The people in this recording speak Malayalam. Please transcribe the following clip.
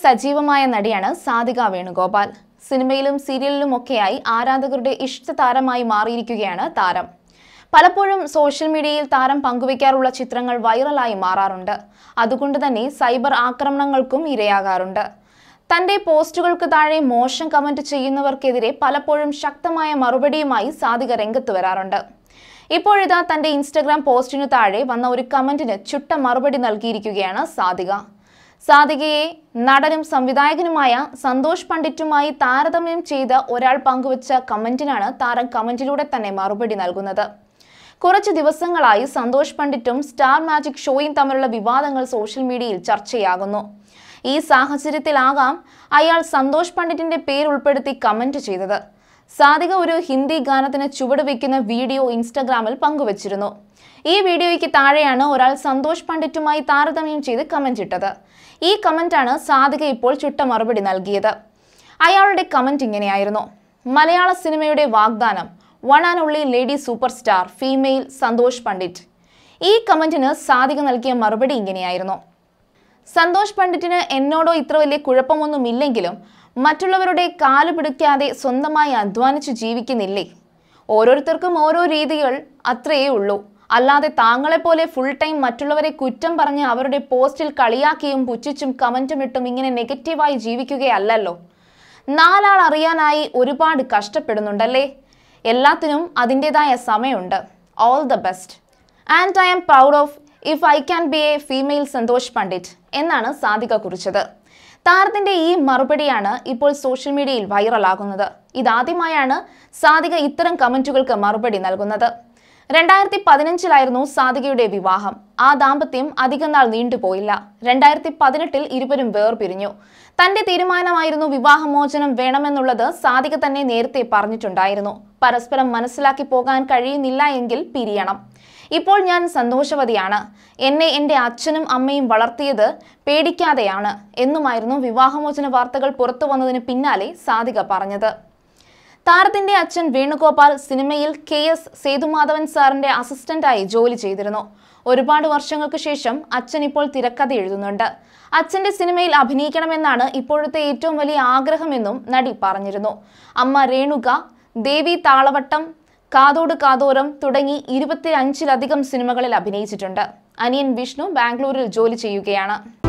സജീവമായ നടിയാണ് സാധിക വേണുഗോപാൽ സിനിമയിലും സീരിയലിലും ഒക്കെയായി ആരാധകരുടെ ഇഷ്ടതാരമായി മാറിയിരിക്കുകയാണ് താരം പലപ്പോഴും സോഷ്യൽ മീഡിയയിൽ താരം പങ്കുവയ്ക്കാറുള്ള ചിത്രങ്ങൾ വൈറലായി മാറാറുണ്ട് അതുകൊണ്ട് തന്നെ സൈബർ ആക്രമണങ്ങൾക്കും ഇരയാകാറുണ്ട് തന്റെ പോസ്റ്റുകൾക്ക് താഴെ മോശം കമന്റ് ചെയ്യുന്നവർക്കെതിരെ പലപ്പോഴും ശക്തമായ മറുപടിയുമായി സാധിക രംഗത്ത് വരാറുണ്ട് ഇപ്പോഴിതാ തന്റെ ഇൻസ്റ്റഗ്രാം പോസ്റ്റിനു താഴെ വന്ന ഒരു കമന്റിന് ചുട്ട മറുപടി നൽകിയിരിക്കുകയാണ് സാധിക സാധികയെ നടനും സംവിധായകനുമായ സന്തോഷ് പണ്ഡിറ്റുമായി താരതമ്യം ചെയ്ത് ഒരാൾ പങ്കുവച്ച കമന്റിനാണ് താരം കമന്റിലൂടെ തന്നെ മറുപടി നൽകുന്നത് കുറച്ച് ദിവസങ്ങളായി സന്തോഷ് പണ്ഡിറ്റും സ്റ്റാർ മാജിക് ഷോയും തമ്മിലുള്ള വിവാദങ്ങൾ സോഷ്യൽ മീഡിയയിൽ ചർച്ചയാകുന്നു ഈ സാഹചര്യത്തിലാകാം അയാൾ സന്തോഷ് പണ്ഡിറ്റിന്റെ പേര് ഉൾപ്പെടുത്തി കമന്റ് ചെയ്തത് സാധിക ഒരു ഹിന്ദി ഗാനത്തിന് ചുവട് വയ്ക്കുന്ന വീഡിയോ ഇൻസ്റ്റഗ്രാമിൽ പങ്കുവച്ചിരുന്നു ഈ വീഡിയോയ്ക്ക് താഴെയാണ് ഒരാൾ സന്തോഷ് പണ്ഡിറ്റുമായി താരതമ്യം ചെയ്ത് കമന്റ് ഇട്ടത് ഈ കമന്റാണ് സാധിക ഇപ്പോൾ ചുട്ട മറുപടി നൽകിയത് അയാളുടെ കമന്റ് ഇങ്ങനെയായിരുന്നു മലയാള സിനിമയുടെ വാഗ്ദാനം one and only lady super star female Santhosh Pandit ഈ കമന്റിന് സാധിക നൽകിയ മറുപടി ഇങ്ങനെയായിരുന്നു സന്തോഷ് പണ്ഡിറ്റിന് എന്നോടോ ഇത്ര വലിയ കുഴപ്പമൊന്നുമില്ലെങ്കിലും മറ്റുള്ളവരുടെ കാല് പിടിക്കാതെ സ്വന്തമായി അധ്വാനിച്ച് ജീവിക്കുന്നില്ലേ ഓരോരുത്തർക്കും ഓരോ രീതികൾ അത്രയേ ഉള്ളൂ അല്ലാതെ താങ്കളെപ്പോലെ ഫുൾ ടൈം മറ്റുള്ളവരെ കുറ്റം പറഞ്ഞ് അവരുടെ പോസ്റ്റിൽ കളിയാക്കിയും പുച്ഛിച്ചും കമന്റും ഇട്ടും ഇങ്ങനെ നെഗറ്റീവായി ജീവിക്കുകയല്ലല്ലോ നാലാൾ അറിയാനായി ഒരുപാട് കഷ്ടപ്പെടുന്നുണ്ടല്ലേ എല്ലാത്തിനും അതിൻ്റെതായ സമയമുണ്ട് all the best and I am proud of if I can be a female Santhosh Pandit എന്നാണ് സാധിക കുറിച്ചത് താരത്തിന്റെ ഈ മറുപടിയാണ് ഇപ്പോൾ സോഷ്യൽ മീഡിയയിൽ വൈറലാകുന്നത് ഇതാദ്യമായാണ് സാധിക ഇത്തരം കമന്റുകൾക്ക് മറുപടി നൽകുന്നത് രണ്ടായിരത്തി പതിനഞ്ചിലായിരുന്നു സാധികയുടെ വിവാഹം ആ ദാമ്പത്യം അധികം നാൾ നീണ്ടുപോയില്ല രണ്ടായിരത്തി പതിനെട്ടിൽ ഇരുവരും വേർപിരിഞ്ഞു തന്റെ തീരുമാനമായിരുന്നു വിവാഹമോചനം വേണമെന്നുള്ളത് സാധിക തന്നെ നേരത്തെ പറഞ്ഞിട്ടുണ്ടായിരുന്നു പരസ്പരം മനസ്സിലാക്കി പോകാൻ കഴിയുന്നില്ല എങ്കിൽ പിരിയണം ഇപ്പോൾ ഞാൻ സന്തോഷവതിയാണ് എന്നെ എൻ്റെ അച്ഛനും അമ്മയും വളർത്തിയത് പേടിക്കാതെയാണ് എന്നുമായിരുന്നു വിവാഹമോചന വാർത്തകൾ പുറത്തു വന്നതിന് പിന്നാലെ സാധിക പറഞ്ഞത് താരത്തിന്റെ അച്ഛൻ വേണുഗോപാൽ സിനിമയിൽ കെ എസ് സേതുമാധവൻ സാറിന്റെ അസിസ്റ്റന്റായി ജോലി ചെയ്തിരുന്നു ഒരുപാട് വർഷങ്ങൾക്ക് ശേഷം അച്ഛൻ ഇപ്പോൾ തിരക്കഥ എഴുതുന്നുണ്ട് അച്ഛന്റെ സിനിമയിൽ അഭിനയിക്കണമെന്നാണ് ഇപ്പോഴത്തെ ഏറ്റവും വലിയ ആഗ്രഹമെന്നും നടി പറഞ്ഞിരുന്നു അമ്മ രേണുക ദേവി താളവട്ടം കാതോട് കാതോരം തുടങ്ങി ഇരുപത്തിയഞ്ചിലധികം സിനിമകളിൽ അഭിനയിച്ചിട്ടുണ്ട് അനിയൻ വിഷ്ണു ബാംഗ്ലൂരിൽ ജോലി ചെയ്യുകയാണ്